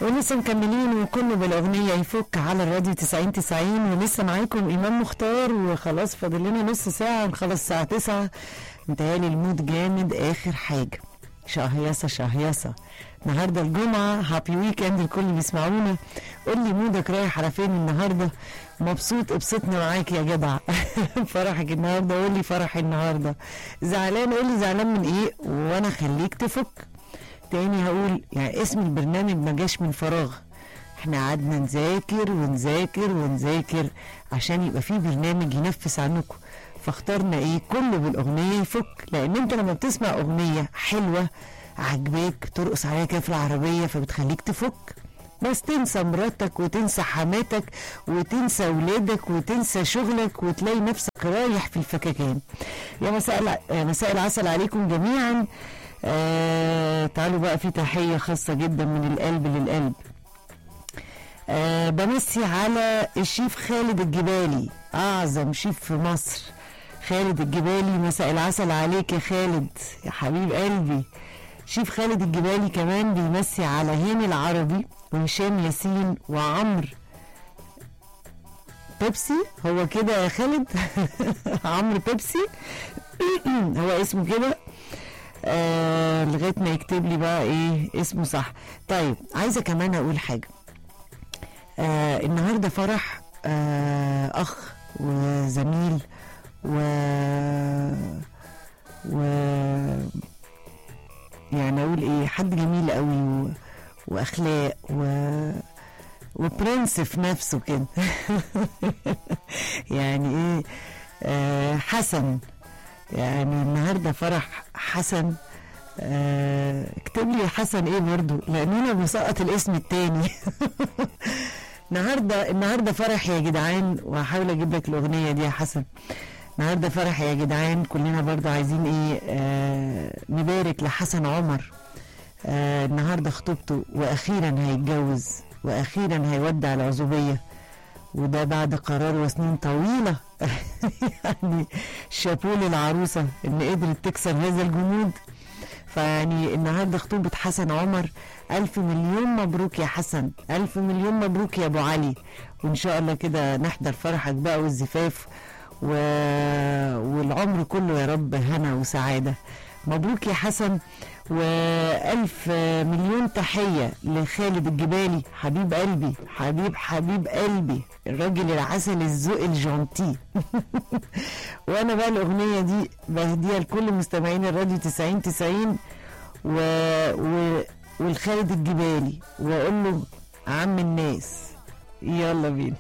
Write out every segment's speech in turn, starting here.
ولسه مكملين وكله بالاغنيه يفك على الراديو 90 90 ولسه معاكم امام مختار وخلاص فاضل لنا نص ساعه نخلص الساعه 9 متهيألي المود جامد اخر حاجه شهيصه شهيصه النهارده الجمعه هابي ويك اند الكل بيسمعونا قول لي مودك رايح على فين النهارده مبسوط ابسطنا معاك يا جدع فرحك النهارده قول لي فرحي النهارده زعلان قول لي زعلان من ايه وانا خليك تفك تاني هقول يعني اسم البرنامج ما جاش من فراغ احنا قعدنا نذاكر ونذاكر ونذاكر عشان يبقى في برنامج ينفس عنكم فاخترنا ايه كله بالاغنيه يفك لان انت لما بتسمع اغنيه حلوه عجباك ترقص عليها كده في العربيه فبتخليك تفك بس تنسى مراتك وتنسى حماتك وتنسى ولادك وتنسى شغلك وتلاقي نفسك رايح في الفكاكين يا مساء الع- يا مساء العسل عليكم جميعا آه تعالوا بقى في تحية خاصة جدا من القلب للقلب آه بمسي على الشيف خالد الجبالي أعظم شيف في مصر خالد الجبالي مساء العسل عليك يا خالد يا حبيب قلبي شيف خالد الجبالي كمان بيمسي على هاني العربي وهشام ياسين وعمرو بيبسي هو كده يا خالد عمرو بيبسي هو اسمه كده آه لغايه ما يكتب لي بقى ايه اسمه صح طيب عايزه كمان اقول حاجه آه النهارده فرح آه اخ وزميل و و يعني اقول ايه حد جميل قوي و... واخلاق و وبرنس في نفسه كده يعني ايه آه حسن يعني النهارده فرح حسن آه، اكتب لي حسن ايه برضو لان انا مسقط الاسم التاني النهارده النهارده فرح يا جدعان وهحاول اجيب لك الاغنيه دي يا حسن النهارده فرح يا جدعان كلنا برضو عايزين ايه آه نبارك لحسن عمر آه النهارده خطوبته واخيرا هيتجوز واخيرا هيودع العزوبيه وده بعد قرار وسنين طويله يعني شابوه للعروسه ان قدرت تكسر هذا الجمود فيعني النهارده خطوبه حسن عمر الف مليون مبروك يا حسن الف مليون مبروك يا ابو علي وان شاء الله كده نحضر فرحك بقى والزفاف و... والعمر كله يا رب هنا وسعاده مبروك يا حسن والف مليون تحيه لخالد الجبالي حبيب قلبي حبيب حبيب قلبي الراجل العسل الذوق الجونتي وانا بقى الاغنيه دي بهديها لكل مستمعين الراديو 90 90 و... و... والخالد الجبالي واقول له عم الناس يلا بينا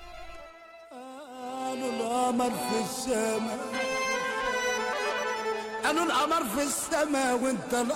قالوا القمر في السماء قالوا القمر في السماء وانت القمر